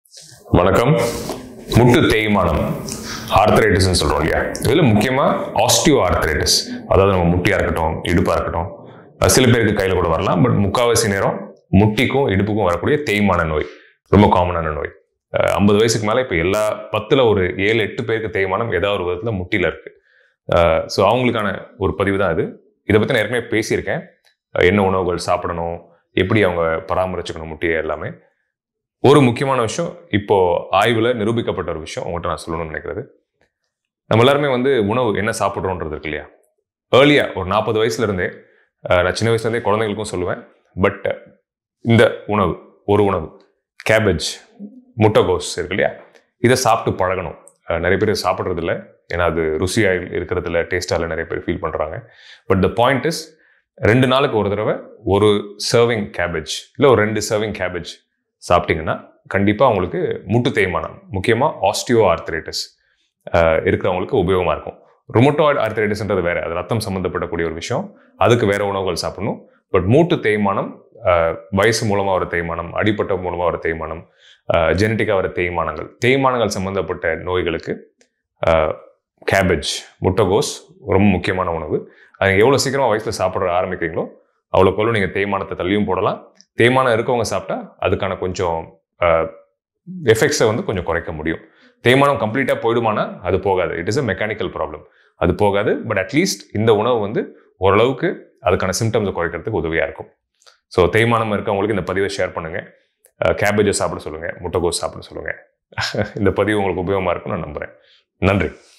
வணக்கம் முட்டு தேய்மானம் ஆர்த்தரைட்டிஸ்னு சொல்றோம் இல்லையா இதுல முக்கியமா ஆஸ்டியோ ஆர்த்தரைட்டிஸ் அதாவது நம்ம முட்டியா இருக்கட்டும் இடுப்பா இருக்கட்டும் அது சில பேருக்கு கையில கூட வரலாம் பட் முக்காவாசி நேரம் முட்டிக்கும் இடுப்புக்கும் வரக்கூடிய தேய்மான நோய் ரொம்ப காமனான நோய் ஐம்பது வயசுக்கு மேல இப்போ எல்லா பத்துல ஒரு ஏழு எட்டு பேருக்கு தேய்மானம் ஏதாவது ஒரு விதத்துல முட்டில இருக்கு ஸோ அவங்களுக்கான ஒரு பதிவு தான் இது இதை பத்தி நான் ஏற்கனவே பேசியிருக்கேன் அஹ் என்ன உணவுகள் சாப்பிடணும் எப்படி அவங்க பராமரிச்சுக்கணும் முட்டியை எல்லாமே ஒரு முக்கியமான விஷயம் இப்போ ஆய்வுல நிரூபிக்கப்பட்ட ஒரு விஷயம் உங்கள்கிட்ட நான் சொல்லணும்னு நினைக்கிறது நம்ம எல்லாருமே வந்து உணவு என்ன சாப்பிட்றோன்றது இருக்கு இல்லையா ஏர்லியா ஒரு நாற்பது வயசுல இருந்தே அஹ், நான் சின்ன வயசுல இருந்தே குழந்தைங்களுக்கும் சொல்லுவேன் பட் இந்த உணவு ஒரு உணவு கேபேஜ் முட்டைகோஸ் இருக்கு இல்லையா இதை சாப்பிட்டு பழகணும் அஹ், நிறைய பேர் சாப்பிட்றது இல்லை ஏன்னா அது ருசியாக இருக்கிறதுல டேஸ்டால நிறைய பேர் ஃபீல் பண்றாங்க பட் த பாயிண்ட் இஸ் ரெண்டு நாளுக்கு ஒரு தடவை ஒரு சர்விங் கேபேஜ் இல்லை ஒரு ரெண்டு சர்விங் கேபேஜ் சாப்பிட்டீங்கன்னா கண்டிப்பாக உங்களுக்கு முட்டு தேய்மானம் முக்கியமாக ஆஸ்டியோ ஆர்த்தரைட்டிஸ் இருக்கிறவங்களுக்கு உபயோகமாக இருக்கும் ருமட்டோய்டு ஆர்த்தரைட்டிஸ்ன்றது வேற அது ரத்தம் சம்மந்தப்படக்கூடிய ஒரு விஷயம் அதுக்கு வேற உணவுகள் சாப்பிடணும் பட் மூட்டு தேய்மானம் அஹ், வயசு மூலமாக வர தேய்மானம் அடிப்பட்ட மூலமாக வர தேய்மானம் ஜெனட்டிக்காக வர தேய்மானங்கள் தேய்மானங்கள் சம்மந்தப்பட்ட நோய்களுக்கு கேபேஜ் முட்டைகோஸ் ரொம்ப முக்கியமான உணவு அது எவ்வளோ சீக்கிரமாக வயசில் சாப்பிட ஆரம்பிக்கிறீங்களோ அவ்வளோக்கு நீங்கள் தேய்மானத்தை தள்ளியும் போடலாம் தேய்மானம் இருக்கவங்க சாப்பிட்டா அதுக்கான கொஞ்சம் எஃபெக்ட்ஸை வந்து கொஞ்சம் குறைக்க முடியும் தேய்மானம் கம்ப்ளீட்டாக போயிடுமானா அது போகாது it is a mechanical problem அது போகாது பட் அட்லீஸ்ட் இந்த உணவு வந்து ஓரளவுக்கு அதுக்கான சிம்டம்ஸை குறைக்கிறதுக்கு உதவியாக இருக்கும் ஸோ தேய்மானம் இருக்கவங்களுக்கு இந்த பதிவை ஷேர் பண்ணுங்கள் கேபேஜை சாப்பிட சொல்லுங்கள் முட்டைகோஸ் சாப்பிட சொல்லுங்கள் இந்த பதிவு உங்களுக்கு உபயோகமாக இருக்கும்னு நான் நம்புகிறேன் நன்றி